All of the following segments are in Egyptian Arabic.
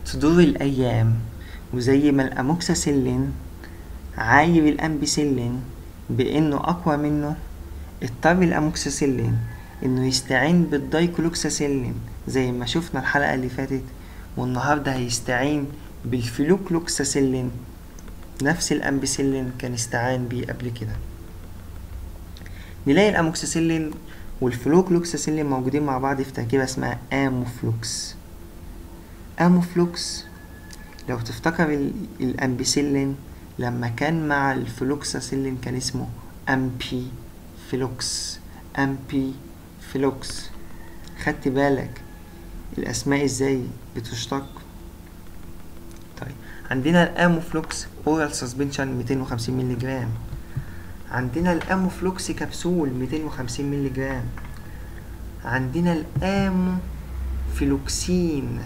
تدور الأيام وزي ما الأموكساسيلين عاير الأمبيسيلين بإنه أقوى منه اضطر الأموكساسيلين إنه يستعين بالدايكلوكساسيلين زي ما شفنا الحلقة اللي فاتت والنهاردة هيستعين بالفلوكلوكساسيلين نفس الأمبيسيلين كان استعان بيه قبل كده نلاقي الأموكساسيلين والفلوكلوكساسيلين موجودين مع بعض في تركيبة اسمها آموفلوكس آموفلوكس لو تفتكر ال- الأمبيسيلين لما كان مع الفلوكساسيلين كان اسمه أمبي فلوكس أمبي فلوكس خدت بالك الأسماء ازاي بتشتق طيب عندنا الأموفلوكس أورال سسبنشن 250 مللي جرام عندنا الأموفلوكس كبسول 250 مللي جرام عندنا الأموفلوكسين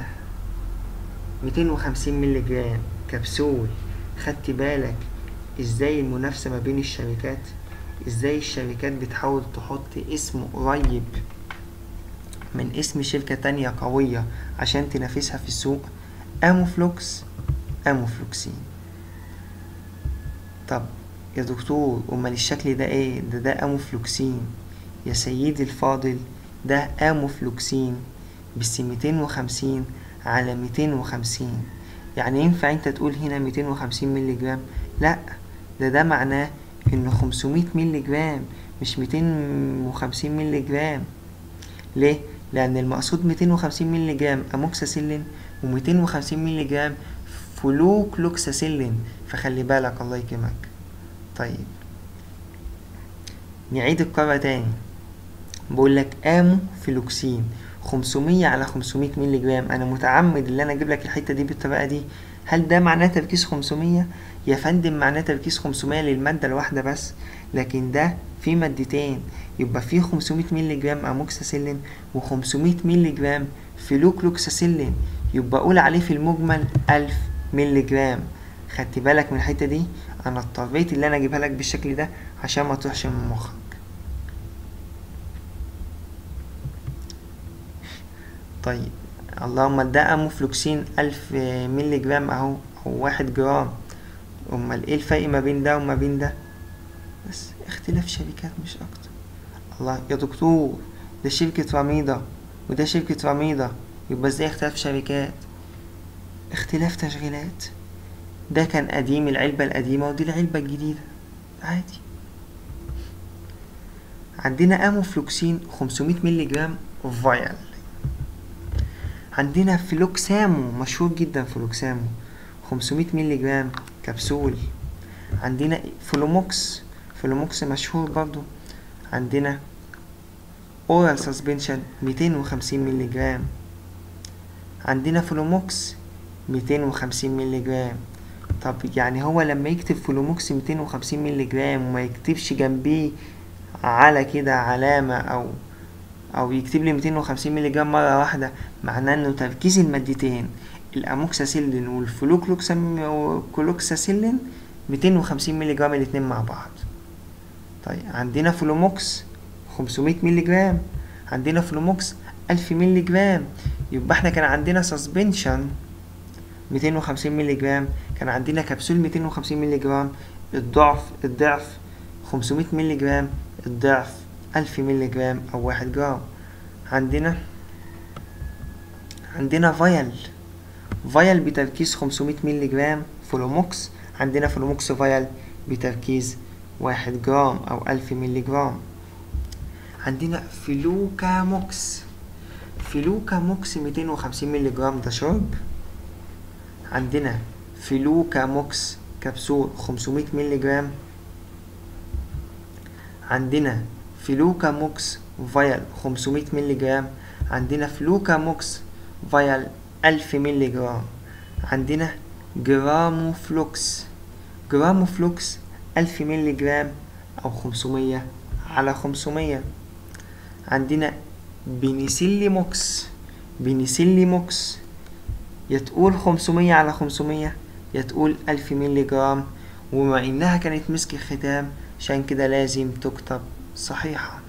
250 مللي جرام كبسول خدت بالك ازاي المنافسة ما بين الشركات ازاي الشركات بتحاول تحط اسم قريب من اسم شركة تانية قوية عشان تنافسها في السوق اموفلوكس اموفلوكسين طب يا دكتور امال الشكل ده ايه ده ده اموفلوكسين يا سيدي الفاضل ده اموفلوكسين بس ميتين وخمسين على ميتين وخمسين يعني ينفع انت تقول هنا ميتين وخمسين ملي جرام لا ده ده معناه انه خمسمية ملي جرام مش ميتين وخمسين ملي جرام ليه؟ لأن المقصود 250 مللي جرام أموكساسيلين و250 مللي جرام فلوكلوكساسيلين فخلي بالك الله يكرمك طيب نعيد القارة تاني بقول لك آمو فلوكسين 500 على 500 مللي جرام أنا متعمد اللي أنا أجيب لك الحتة دي بالطريقة دي هل ده معناه تركيز 500 يا فندم معناه تركيز 500 للمادة الواحدة بس لكن ده في مادتين يبقى في 500 مللي جرام اموكساسيلين و500 مللي جرام فلوكلوكساسيلين يبقى قول عليه في المجمل 1000 مللي جرام خدت بالك من الحته دي انا اضطريت اللي انا اجيبها لك بالشكل ده عشان ما تروحش من مخك طيب اللهم ده اموفلوكسين 1000 مللي جرام اهو او واحد جرام امال ايه الفرق ما بين ده وما بين ده بس اختلاف شركات مش اكتر الله يا دكتور ده شركة رميضة وده شركة رميضة يبقى ازاي اختلاف شركات اختلاف تشغيلات ده كان قديم العلبة القديمة ودي العلبة الجديدة عادي عندنا اموفلوكسين 500 مللي جرام فايل عندنا فلوكسامو مشهور جدا فلوكسامو 500 مللي جرام كبسول عندنا فلوموكس فلوموكس مشهور برضو عندنا اورال سسبنشن 250 مللي جرام عندنا فلوموكس 250 مللي جرام طب يعني هو لما يكتب فلوموكس 250 مللي جرام وما يكتبش جنبيه على كده علامة أو أو يكتب لي 250 مللي جرام مرة واحدة معناه إنه تركيز المادتين الأموكساسيلين والفلوكلوكساسيلين 250 مللي جرام الاتنين مع بعض طيب عندنا فلوموكس 500 مللي جرام عندنا فلوموكس 1000 مللي جرام يبقى احنا كان عندنا سسبنشن 250 مللي جرام كان عندنا كبسول 250 مللي جرام الضعف الضعف 500 مللي جرام الضعف 1000 مللي جرام او واحد جرام عندنا عندنا فايل فايل بتركيز 500 مللي جرام فلوموكس عندنا فلوموكس فايل بتركيز واحد جرام أو ألف ملي جرام عندنا فلوكاموكس فلوكاموكس ميتين وخمسين ملي جرام ده شرب عندنا فلوكاموكس كبسول خمسمية ملي جرام عندنا فلوكاموكس فايل خمسمية ملي جرام عندنا فلوكاموكس فايل ألف ملي جرام عندنا جراموفلوكس جراموفلوكس ألف ملي جرام أو خمسمية على خمسمية عندنا بنسليموكس بنسليموكس يا تقول خمسمية على خمسمية يا تقول ألف ملي جرام وبما إنها كانت مسك الختام عشان كده لازم تكتب صحيحة